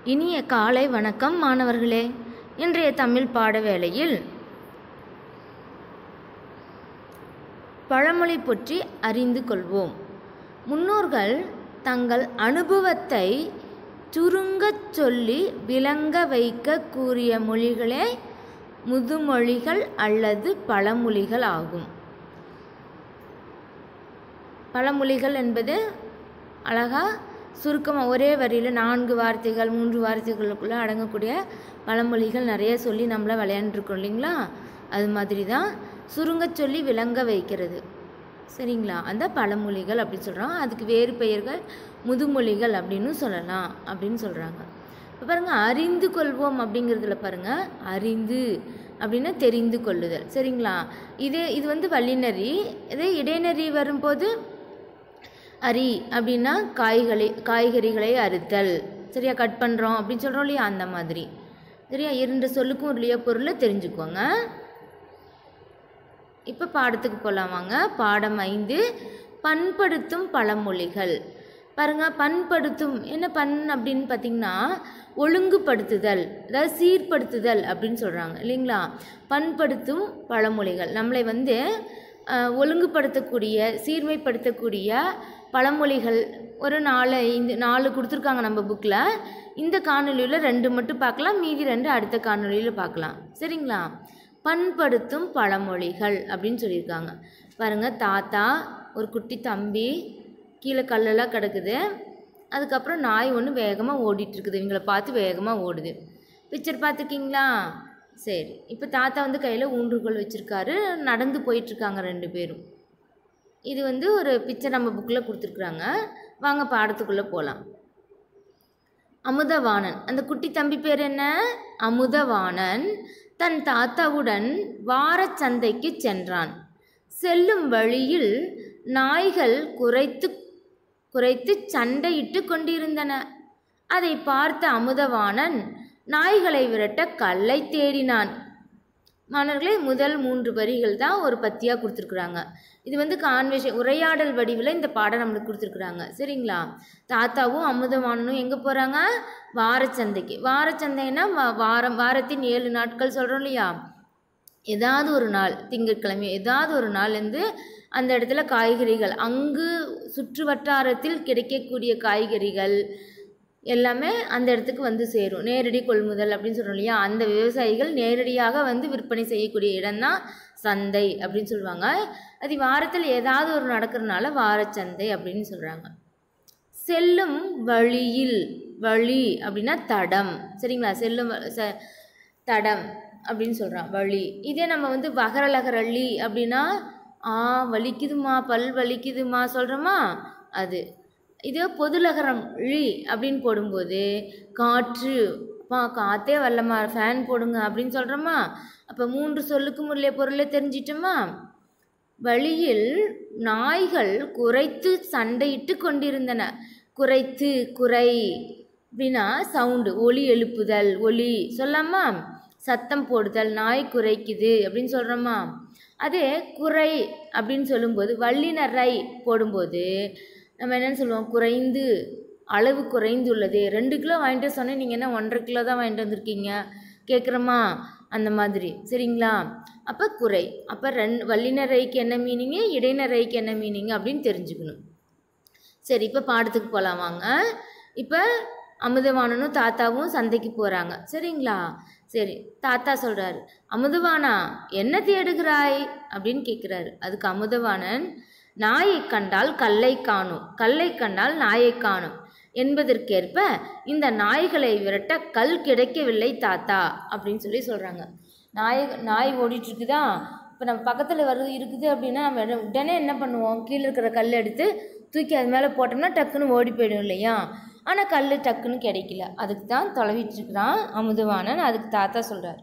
இனிய காலை வணக்கம் மாணவர்களே இன்றைய தமிழ் பாட வேளையில் பழமொழி பற்றி அறிந்து கொள்வோம் முன்னோர்கள் தங்கள் அனுபவத்தை சுருங்கச் சொல்லி விளங்க வைக்க கூறிய மொழிகளே முதுமொழிகள் அல்லது பழமொழிகள் ஆகும் பழமொழிகள் என்பது அழகா சுருக்கமாக ஒரே வரியில் நான்கு வார்த்தைகள் மூன்று வார்த்தைகளுக்குள்ளே அடங்கக்கூடிய பழமொழிகள் நிறைய சொல்லி நம்மளை விளையாண்டுருக்கோம் இல்லைங்களா அது மாதிரி தான் சுருங்கச் சொல்லி விளங்க வைக்கிறது சரிங்களா அந்த பழமொழிகள் அப்படின்னு சொல்கிறோம் அதுக்கு வேறு பெயர்கள் முதுமொழிகள் அப்படின்னு சொல்லலாம் அப்படின்னு சொல்கிறாங்க இப்போ பாருங்கள் அறிந்து கொள்வோம் அப்படிங்கிறதுல பாருங்கள் அறிந்து அப்படின்னா தெரிந்து கொள்ளுதல் சரிங்களா இது இது வந்து வல்லினரி இதே இடைநெறி வரும்போது அரி அப்படின்னா காய்களை காய்கறிகளை அறுத்தல் சரியா கட் பண்ணுறோம் அப்படின்னு சொல்கிறோம் இல்லையா அந்த மாதிரி சரியா இரண்டு சொல்லுக்கும் உரிய பொருளை தெரிஞ்சுக்கோங்க இப்போ பாடத்துக்கு போகலாம் வாங்க பாடம் ஐந்து பண்படுத்தும் பழமொழிகள் பாருங்க பண்படுத்தும் என்ன பண் அப்படின்னு பார்த்தீங்கன்னா ஒழுங்குபடுத்துதல் அதாவது சீர்படுத்துதல் அப்படின்னு சொல்கிறாங்க இல்லைங்களா பண்படுத்தும் பழமொழிகள் நம்மளை வந்து அஹ், ஒழுங்குபடுத்தக்கூடிய சீர்மைப்படுத்தக்கூடிய பழமொழிகள் ஒரு நாலு ஐந்து நாலு கொடுத்துருக்காங்க நம்ம புக்கில் இந்த காணொலியில் ரெண்டு மட்டும் பார்க்கலாம் மீதி ரெண்டு அடுத்த காணொலியில் பார்க்கலாம் சரிங்களா பண்படுத்தும் பழமொழிகள் அப்படின்னு சொல்லியிருக்காங்க பாருங்கள் தாத்தா ஒரு குட்டி தம்பி கீழே கல்லெல்லாம் கிடக்குது அதுக்கப்புறம் நாய் ஒன்று வேகமாக ஓடிட்டுருக்குது இவங்கள பார்த்து வேகமாக ஓடுது பிக்சர் பார்த்துருக்கீங்களா சரி இப்போ தாத்தா வந்து கையில் ஊன்றுகோல் வச்சுருக்காரு நடந்து போயிட்டுருக்காங்க ரெண்டு பேரும் இது வந்து ஒரு பிக்சர் நம்ம புக்கில் கொடுத்துருக்குறாங்க வாங்க பாடத்துக்குள்ளே போகலாம் அமுதவாணன் அந்த குட்டி தம்பி பேர் என்ன அமுதவாணன் தன் தாத்தாவுடன் வாரச் சந்தைக்கு சென்றான் செல்லும் வழியில் நாய்கள் குறைத்து குறைத்து சண்டையிட்டு கொண்டிருந்தன அதை பார்த்த அமுதவாணன் நாய்களை விரட்ட கல்லை தேடினான் மாணவர்களே முதல் மூன்று வரிகள் தான் ஒரு பத்தியாக கொடுத்துருக்குறாங்க இது வந்து கான்வெஷ உரையாடல் வடிவில் இந்த பாடம் நம்மளுக்கு கொடுத்துருக்குறாங்க சரிங்களா தாத்தாவும் அமுதவாணனும் எங்கே போகிறாங்க வாரச்சந்தைக்கு வாரச்சந்தைன்னா வா- வாரம் வாரத்தின் ஏழு நாட்கள் சொல்கிறோம் இல்லையா ஏதாவது ஒரு நாள் திங்கட்கிழமை ஏதாவது ஒரு நாள் வந்து அந்த இடத்துல காய்கறிகள் அங்கு சுற்று வட்டாரத்தில் கிடைக்கக்கூடிய காய்கறிகள் எல்லாமே அந்த இடத்துக்கு வந்து சேரும் நேரடி கொள்முதல் அப்படின்னு சொல்கிறோம் இல்லையா அந்த விவசாயிகள் நேரடியாக வந்து விற்பனை செய்யக்கூடிய இடம்தான் சந்தை அப்படின்னு சொல்லுவாங்க அது வாரத்தில் ஏதாவது ஒரு நடக்கிறனால வாரச்சந்தை அப்படின்னு சொல்கிறாங்க செல்லும் வழியில் வழி அப்படின்னா தடம் சரிங்களா செல்லும் வ- ச- தடம் அப்படின்னு சொல்கிறான் வழி இதே நம்ம வந்து வகரலகரள்ளி அப்படின்னா ஆ வலிக்குதுமா பல் வலிக்குதுமா சொல்கிறோமா அது இதே பொதுலகரம் ழி அப்படின்னு போடும்போது காற்று அப்பா காற்றே வரலம்மா ஃபேன் போடுங்க அப்படின்னு சொல்கிறோமா அப்போ மூன்று சொல்லுக்கும் உள்ள பொருளை தெரிஞ்சிட்டோமா வழியில் நாய்கள் குறைத்து சண்டையிட்டு கொண்டிருந்தன குறைத்து குறை அப்படின்னா சவுண்டு ஒலி எழுப்புதல் ஒலி சொல்லாமா சத்தம் போடுதல் நாய் குறைக்குது அப்படின்னு சொல்கிறோமா அதே குறை அப்படின்னு சொல்லும்போது வல்லினரை போடும்போது நம்ம என்னன்னு சொல்லுவோம் குறைந்து அளவு குறைந்துள்ளது ரெண்டு கிலோ வாங்கிட்டு சொன்னேன் நீங்கள் என்ன ஒன்றரை கிலோ தான் வாங்கிட்டு வந்திருக்கீங்க கேட்குறோமா அந்த மாதிரி சரிங்களா அப்போ குறை அப்போ ரெண் வல்லினரைக்கு என்ன மீனிங்கு இடைநரைக்கு என்ன மீனிங் அப்படின்னு தெரிஞ்சுக்கணும் சரி இப்போ பாடத்துக்கு போகலாம் வாங்க இப்போ அமுதவாணனும் தாத்தாவும் சந்தைக்கு போகிறாங்க சரிங்களா சரி தாத்தா சொல்கிறாரு அமுதவானா என்ன தேடுகிறாய் அப்படின்னு கேட்குறாரு அதுக்கு அமுதவாணன் நாயை கண்டால் கல்லை காணும் கல்லை கண்டால் நாயை காணும் என்பதற்கேற்ப இந்த நாய்களை விரட்ட கல் கிடைக்கவில்லை தாத்தா அப்படின்னு சொல்லி சொல்கிறாங்க நாய் நாய் ஓடிட்டு இருக்குதா இப்போ நம்ம பக்கத்தில் வருது இருக்குது அப்படின்னா நம்ம உடனே- உடனே என்ன பண்ணுவோம் கீழே இருக்கிற கல் எடுத்து தூக்கி அது மேலே போட்டோம்னா டக்குன்னு ஓடி போயிடும் இல்லையா ஆனால் கல் டக்குன்னு கிடைக்கல அதுக்கு தான் தொலைவிட்டு இருக்கிறான் அமுதவாணன் அதுக்கு தாத்தா சொல்கிறார்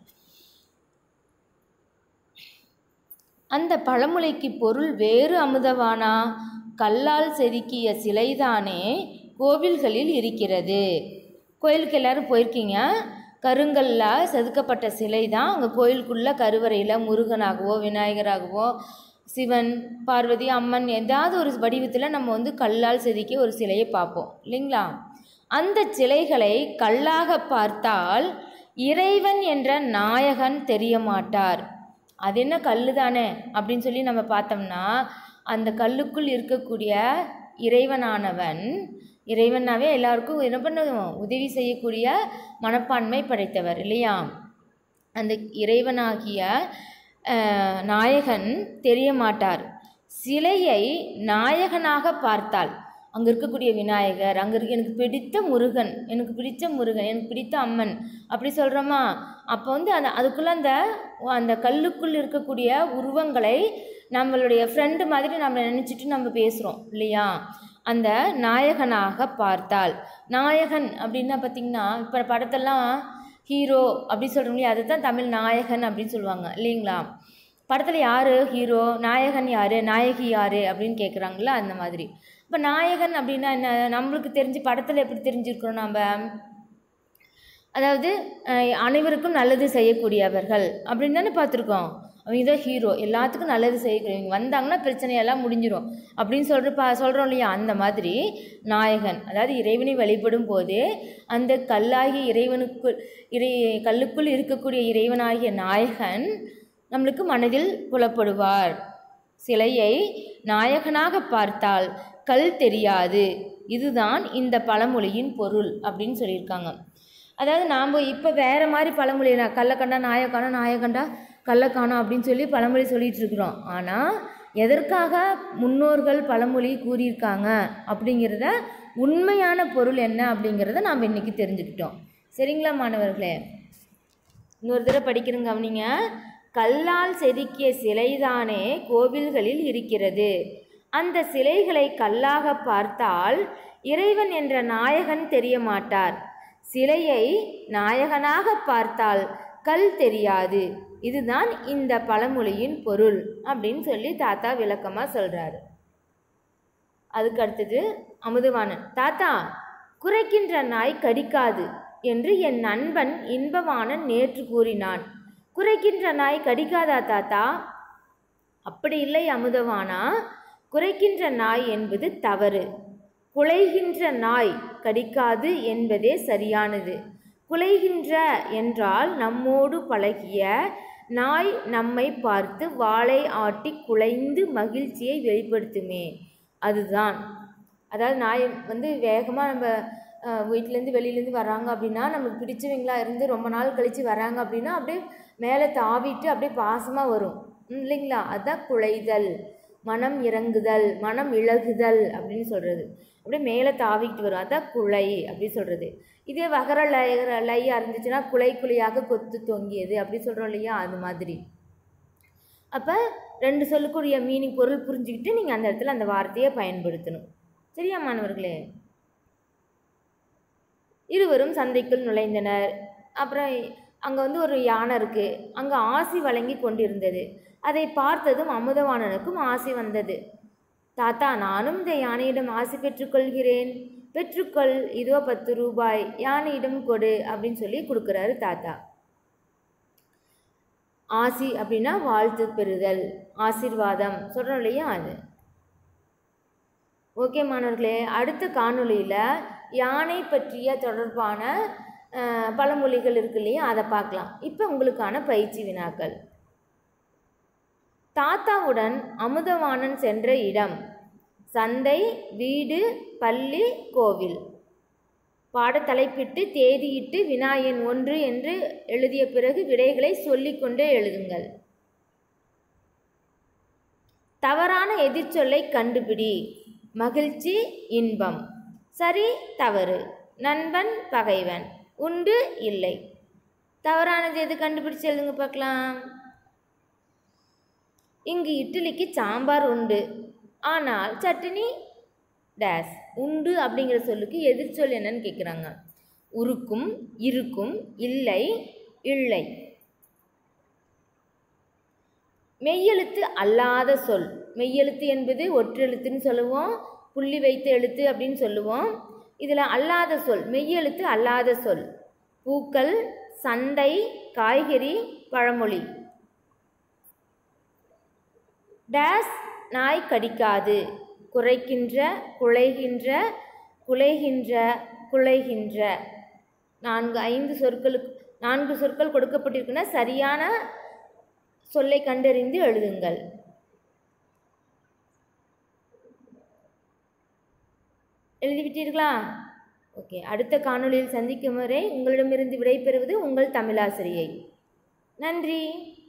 அந்த பழமொழிக்கு பொருள் வேறு அமுதவானா கல்லால் செதுக்கிய சிலைதானே கோவில்களில் இருக்கிறது கோயிலுக்கு எல்லாரும் போயிருக்கீங்க கருங்கல்ல செதுக்கப்பட்ட சிலை தான் அங்கே கோயிலுக்குள்ள கருவறையில் முருகனாகவோ விநாயகராகவோ சிவன் பார்வதி அம்மன் ஏதாவது ஒரு வடிவத்தில் நம்ம வந்து கல்லால் செதுக்கிய ஒரு சிலையை பார்ப்போம் இல்லைங்களா அந்த சிலைகளை கல்லாக பார்த்தால் இறைவன் என்ற நாயகன் தெரிய மாட்டார் அது என்ன கல் தானே அப்படின்னு சொல்லி நம்ம பார்த்தோம்னா அந்த கல்லுக்குள் இருக்கக்கூடிய இறைவனானவன் இறைவனாவே எல்லாருக்கும் என்ன பண்ணுவோம் உதவி செய்யக்கூடிய மனப்பான்மை படைத்தவர் இல்லையா அந்த இறைவனாகிய அஹ், நாயகன் தெரிய மாட்டார் சிலையை நாயகனாக பார்த்தால் அங்கே இருக்கக்கூடிய விநாயகர் அங்கே இருக்க எனக்கு பிடித்த முருகன் எனக்கு பிடித்த முருகன் எனக்கு பிடித்த அம்மன் அப்படி சொல்கிறோமா அப்போ வந்து அந்த அதுக்குள்ளே அந்த அந்த கல்லுக்குள் இருக்கக்கூடிய உருவங்களை நம்மளுடைய ஃப்ரெண்டு மாதிரி நம்ம நினச்சிட்டு நம்ம பேசுகிறோம் இல்லையா அந்த நாயகனாக பார்த்தால் நாயகன் அப்படின்னா பார்த்திங்கன்னா இப்போ படத்தெல்லாம் ஹீரோ அப்படி சொல்கிறோம் இல்லையா அதுதான் தமிழ் நாயகன் அப்படின்னு சொல்லுவாங்க இல்லைங்களா படத்தில் யார் ஹீரோ நாயகன் யார் நாயகி யார் அப்படின்னு கேட்குறாங்களா அந்த மாதிரி இப்போ நாயகன் அப்படின்னா என்ன நம்மளுக்கு தெரிஞ்சு படத்தில் எப்படி தெரிஞ்சிருக்கிறோம் நம்ம அதாவது அஹ், அனைவருக்கும் நல்லது செய்யக்கூடியவர்கள் அப்படின்னு தானே பார்த்துருக்கோம் அவங்க தான் ஹீரோ எல்லாத்துக்கும் நல்லது செய்யக்கூடியவங்க வந்தாங்கன்னா பிரச்சனையெல்லாம் முடிஞ்சிடும் அப்படின்னு சொல்கிற பா சொல்கிறோம் இல்லையா அந்த மாதிரி நாயகன் அதாவது இறைவனை வழிபடும் போது அந்த கல்லாகிய இறைவனுக்குள் இறை கல்லுக்குள் இருக்கக்கூடிய இறைவனாகிய நாயகன் நம்மளுக்கு மனதில் புலப்படுவார் சிலையை நாயகனாக பார்த்தால் கல் தெரியாது இதுதான் இந்த பழமொழியின் பொருள் அப்படின்னு சொல்லியிருக்காங்க அதாவது நாம் இப்போ வேறு மாதிரி பழமொழி நான் கள்ளக்கண்டா நாயக்கானா நாயக்கண்டா கள்ளக்கானா அப்படின்னு சொல்லி பழமொழி சொல்லிட்டு இருக்கிறோம் ஆனால் எதற்காக முன்னோர்கள் பழமொழி கூறியிருக்காங்க அப்படிங்கிறத உண்மையான பொருள் என்ன அப்படிங்கிறத நாம் இன்றைக்கி தெரிஞ்சுக்கிட்டோம் சரிங்களா மாணவர்களே இன்னொரு தடவை படிக்கிறேங்க கவனிங்க கல்லால் செதுக்கிய சிலைதானே கோவில்களில் இருக்கிறது அந்த சிலைகளை கல்லாக பார்த்தால் இறைவன் என்ற நாயகன் தெரிய மாட்டார் சிலையை நாயகனாக பார்த்தால் கல் தெரியாது இதுதான் இந்த பழமொழியின் பொருள் அப்படின்னு சொல்லி தாத்தா விளக்கமாக சொல்கிறாரு அதுக்கு அடுத்தது அமுதவாணன் தாத்தா குறைக்கின்ற நாய் கடிக்காது என்று என் நண்பன் இன்பவாணன் நேற்று கூறினான் குறைக்கின்ற நாய் கடிக்காதா தாத்தா அப்படி இல்லை அமுதவானா குறைக்கின்ற நாய் என்பது தவறு குலைகின்ற நாய் கடிக்காது என்பதே சரியானது குலைகின்ற என்றால் நம்மோடு பழகிய நாய் நம்மை பார்த்து வாளை ஆட்டி குலைந்து மகிழ்ச்சியை வெளிப்படுத்துமே அதுதான் அதாவது நாய் வந்து வேகமாக நம்ம அஹ், வீட்டிலேருந்து வெளியிலேருந்து வராங்க அப்படின்னா நமக்கு பிடிச்சவங்களா இருந்து ரொம்ப நாள் கழித்து வராங்க அப்படின்னா அப்படியே மேலே தாவிட்டு அப்படியே பாசமாக வரும் ம், இல்லைங்களா அதுதான் குலைதல் மனம் இறங்குதல் மனம் இழகுதல் அப்படின்னு சொல்கிறது அப்படியே மேலே தாவிக்கிட்டு வரும் அதான் குலை அப்படின்னு சொல்கிறது இதே வகர லய லையாக இருந்துச்சுன்னா குலை குலையாக கொத்து தொங்கியது அப்படி சொல்கிறோம் இல்லையா அது மாதிரி அப்போ ரெண்டு சொல்லுக்குரிய மீனிங் பொருள் புரிஞ்சுக்கிட்டு நீங்கள் அந்த இடத்துல அந்த வார்த்தையை பயன்படுத்தணும் சரியா மாணவர்களே இருவரும் சந்தைக்குள் நுழைந்தனர் அப்புறம் அங்கே வந்து ஒரு யானை இருக்குது அங்கே ஆசி வழங்கி கொண்டிருந்தது அதை பார்த்ததும் அமுதவாணனுக்கும் ஆசி வந்தது தாத்தா நானும் இந்த யானையிடம் ஆசி பெற்றுக்கொள்கிறேன் பெற்றுக்கொள் இதோ பத்து ரூபாய் யானையிடம் கொடு அப்படின்னு சொல்லி கொடுக்குறாரு தாத்தா ஆசி அப்படின்னா வாழ்த்து பெறுதல் ஆசீர்வாதம் சொல்கிறோம் இல்லையா அது ஓகே மாணவர்களே அடுத்த காணொளியில் யானை பற்றிய தொடர்பான அஹ், பழமொழிகள் இருக்கு இல்லையா அதை பார்க்கலாம் இப்போ உங்களுக்கான பயிற்சி வினாக்கள் தாத்தாவுடன் அமுதவாணன் சென்ற இடம் சந்தை வீடு பள்ளி கோவில் பாட தலைப்பிட்டு தேதியிட்டு வினா எண் ஒன்று என்று எழுதிய பிறகு விடைகளை சொல்லிக்கொண்டே எழுதுங்கள் தவறான எதிர்ச்சொல்லை கண்டுபிடி மகிழ்ச்சி இன்பம் சரி தவறு நண்பன் பகைவன் உண்டு இல்லை தவறானது எது கண்டுபிடிச்சு எழுதுங்க பார்க்கலாம் இங்கு இட்லிக்கு சாம்பார் உண்டு ஆனால் சட்னி டேஸ் உண்டு அப்படிங்கிற சொல்லுக்கு எதிர்ச்சொல் என்னன்னு கேட்குறாங்க உருக்கும் இருக்கும் இல்லை இல்லை மெய்யெழுத்து அல்லாத சொல் மெய்யெழுத்து என்பது ஒற்றெழுத்துன்னு சொல்லுவோம் புள்ளி வைத்த எழுத்து அப்படின்னு சொல்லுவோம் இதில் அல்லாத சொல் மெய்யெழுத்து அல்லாத சொல் பூக்கள் சந்தை காய்கறி பழமொழி டேஸ் நாய் கடிக்காது குறைக்கின்ற குலைகின்ற குலைகின்ற குலைகின்ற நான்கு ஐந்து சொற்களுக்கு நான்கு சொற்கள் கொடுக்கப்பட்டிருக்குன்னா சரியான சொல்லை கண்டறிந்து எழுதுங்கள் எழுதிவிட்டீர்களா ஓகே அடுத்த காணொளியில் சந்திக்கும் வரை உங்களிடமிருந்து விடைபெறுவது உங்கள் தமிழாசிரியை நன்றி